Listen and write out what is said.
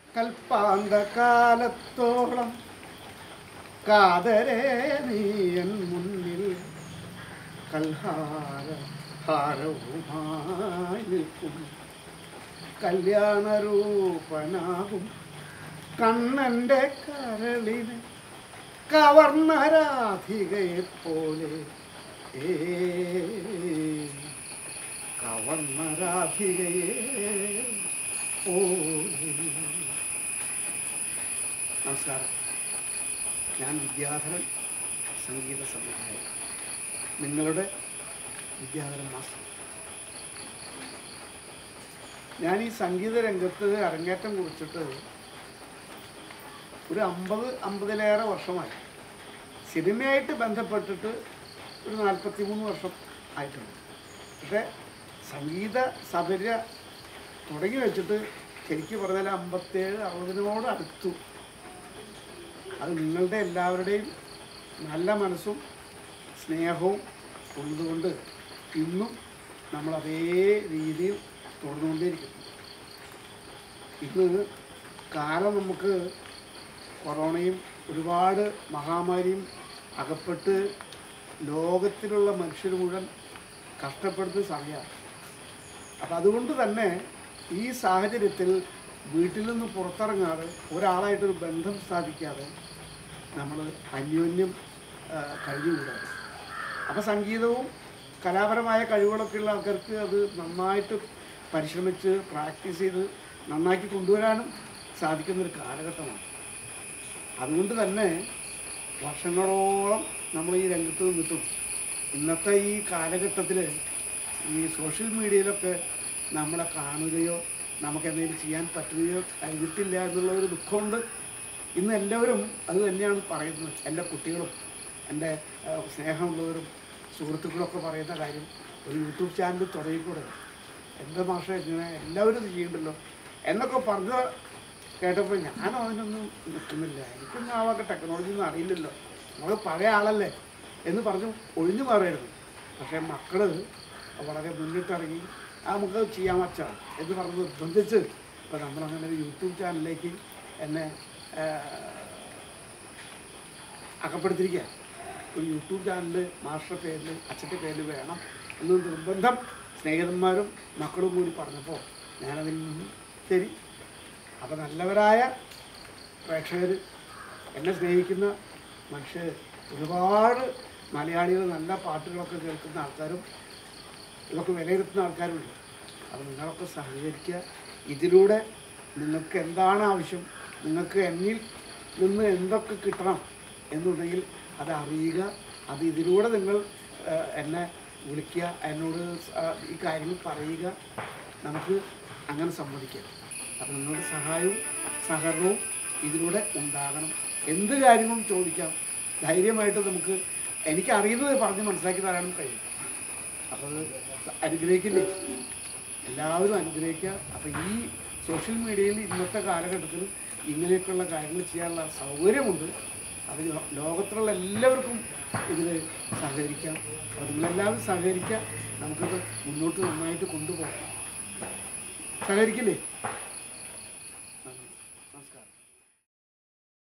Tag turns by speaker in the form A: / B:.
A: കൽപ്പാന്തകാലത്തോളം കാതരേ നീയൻ മുന്നിൽ കൽഹാര ഹാരവുമായി നിൽക്കും കല്യാണരൂപനാകും കണ്ണൻ്റെ കരളിന് കവർന്ന രാധികയെ പോലെ ഏ കവർന്ന രാധികയെ പോലെ നമസ്കാരം ഞാൻ വിദ്യാധരൻ സംഗീത സംവിധായകൻ നിങ്ങളുടെ വിദ്യാധരൻ മാസ്റ്റർ ഞാൻ ഈ സംഗീത രംഗത്ത് അരങ്ങേറ്റം കുറിച്ചിട്ട് ഒരു അമ്പത് അമ്പതിലേറെ വർഷമായി സിനിമയായിട്ട് ബന്ധപ്പെട്ടിട്ട് ഒരു നാൽപ്പത്തി മൂന്ന് വർഷം ആയിട്ടുണ്ട് പക്ഷേ സംഗീത സബര്യ തുടങ്ങി വെച്ചിട്ട് ശരിക്കും പറഞ്ഞാൽ അമ്പത്തേഴ് അറുപതിനോട് അടുത്തു അത് നിങ്ങളുടെ എല്ലാവരുടെയും നല്ല മനസ്സും സ്നേഹവും ഉള്ളതുകൊണ്ട് ഇന്നും നമ്മൾ അതേ രീതിയിൽ തുടർന്നുകൊണ്ടേയിരിക്കുന്നു ഇന്ന് കാലം നമുക്ക് കൊറോണയും ഒരുപാട് മഹാമാരിയും അകപ്പെട്ട് ലോകത്തിലുള്ള മനുഷ്യർ മുഴുവൻ കഷ്ടപ്പെടുന്ന സമയമാണ് അപ്പം അതുകൊണ്ട് തന്നെ ഈ സാഹചര്യത്തിൽ വീട്ടിൽ നിന്ന് പുറത്തിറങ്ങാതെ ഒരാളായിട്ടൊരു ബന്ധം സ്ഥാപിക്കാതെ നമ്മൾ അന്യോന്യം ആ, കഴിഞ്ഞുകൂടാതെ അപ്പോൾ സംഗീതവും കലാപരമായ കഴിവുകളൊക്കെ ഉള്ള ആൾക്കാർക്ക് അത് നന്നായിട്ട് പരിശ്രമിച്ച് പ്രാക്ടീസ് ചെയ്ത് നന്നാക്കി കൊണ്ടുവരാനും സാധിക്കുന്നൊരു കാലഘട്ടമാണ് അതുകൊണ്ട് തന്നെ വർഷങ്ങളോളം നമ്മൾ ഈ രംഗത്ത് നിന്നിട്ടും ഇന്നത്തെ ഈ കാലഘട്ടത്തിൽ ഈ സോഷ്യൽ മീഡിയയിലൊക്കെ നമ്മളെ കാണുകയോ നമുക്ക് എന്തെങ്കിലും ചെയ്യാൻ പറ്റുകയോ കഴിഞ്ഞിട്ടില്ല എന്നുള്ള ഒരു ദുഃഖമുണ്ട് ഇന്ന് എല്ലാവരും അത് തന്നെയാണ് പറയുന്നത് എൻ്റെ കുട്ടികളും എൻ്റെ ആ, സ്നേഹമുള്ളവരും സുഹൃത്തുക്കളൊക്കെ പറയുന്ന കാര്യം ഒരു യൂട്യൂബ് ചാനൽ തുടങ്ങിക്കൂടെ എൻ്റെ മാഷ ഇങ്ങനെ എല്ലാവരും ഇത് ചെയ്യണ്ടല്ലോ എന്നൊക്കെ പറഞ്ഞ് കേട്ടപ്പോൾ ഞാൻ അതിനൊന്നും നിൽക്കുന്നില്ല എനിക്കൊന്നും ആ വക ടെക്നോളജി ഒന്നും അറിയില്ലല്ലോ നമ്മൾ പഴയ ആളല്ലേ എന്ന് പറഞ്ഞു ഒഴിഞ്ഞു മാറിയിരുന്നു പക്ഷേ മക്കൾ വളരെ മുന്നിട്ടിറങ്ങി ആ നമുക്ക് ചെയ്യാൻ വച്ചാൽ എന്ന് പറഞ്ഞ് നിർബന്ധിച്ച് ഇപ്പോൾ നമ്മളങ്ങനെ ഒരു യൂട്യൂബ് ചാനലിലേക്ക് എന്നെ ആ, അകപ്പെടുത്തിരിക്കുക ഒരു യൂട്യൂബ് ചാനൽ മാസ്റ്റർ പേരിൽ അച്ഛൻ്റെ പേരിൽ വേണം എന്ന് നിർബന്ധം സ്നേഹിതന്മാരും മക്കളും കൂടി പറഞ്ഞപ്പോൾ ഞാനതിൽ നിന്ന് ശരി അപ്പോൾ നല്ലവരായ പ്രേക്ഷകർ എന്നെ സ്നേഹിക്കുന്ന മനുഷ്യർ ഒരുപാട് മലയാളികൾ നല്ല പാട്ടുകളൊക്കെ കേൾക്കുന്ന ആൾക്കാരും ഇതൊക്കെ വിലയിരുത്തുന്ന ആൾക്കാരുണ്ട് അപ്പോൾ നിങ്ങളൊക്കെ സഹകരിക്കുക ഇതിലൂടെ നിങ്ങൾക്ക് എന്താണ് ആവശ്യം നിങ്ങൾക്ക് എന്നിൽ നിന്ന് എന്തൊക്കെ കിട്ടണം എന്നുണ്ടെങ്കിൽ അത് അറിയുക അത് ഇതിലൂടെ നിങ്ങൾ ആ, എന്നെ വിളിക്കുക എന്നോട് സ- ആ, ഈ കാര്യങ്ങൾ പറയുക നമുക്ക് അങ്ങനെ സമ്മതിക്കാം അപ്പം നിങ്ങളുടെ സഹായവും സഹകരണവും ഇതിലൂടെ ഉണ്ടാകണം എന്ത് കാര്യങ്ങളും ചോദിക്കാം ധൈര്യമായിട്ട് നമുക്ക് എനിക്ക് അറിയുന്നത് പറഞ്ഞ് മനസ്സിലാക്കി തരാനും കഴിയും അപ്പോൾ അത് അനുഗ്രഹിക്കില്ലേ എല്ലാവരും അനുഗ്രഹിക്കുക അപ്പോൾ ഈ സോഷ്യൽ മീഡിയയിൽ ഇന്നത്തെ കാലഘട്ടത്തിൽ ഇങ്ങനെയൊക്കെയുള്ള കാര്യങ്ങൾ ചെയ്യാനുള്ള സൗകര്യമുണ്ട് അത് ലോ- ലോകത്തിലുള്ള എല്ലാവർക്കും ഇതിൽ സഹകരിക്കാം അപ്പോൾ നിങ്ങളെല്ലാവരും സഹകരിക്കുക നമുക്കത് മുന്നോട്ട് നന്നായിട്ട് കൊണ്ടുപോകാം സഹകരിക്കില്ലേ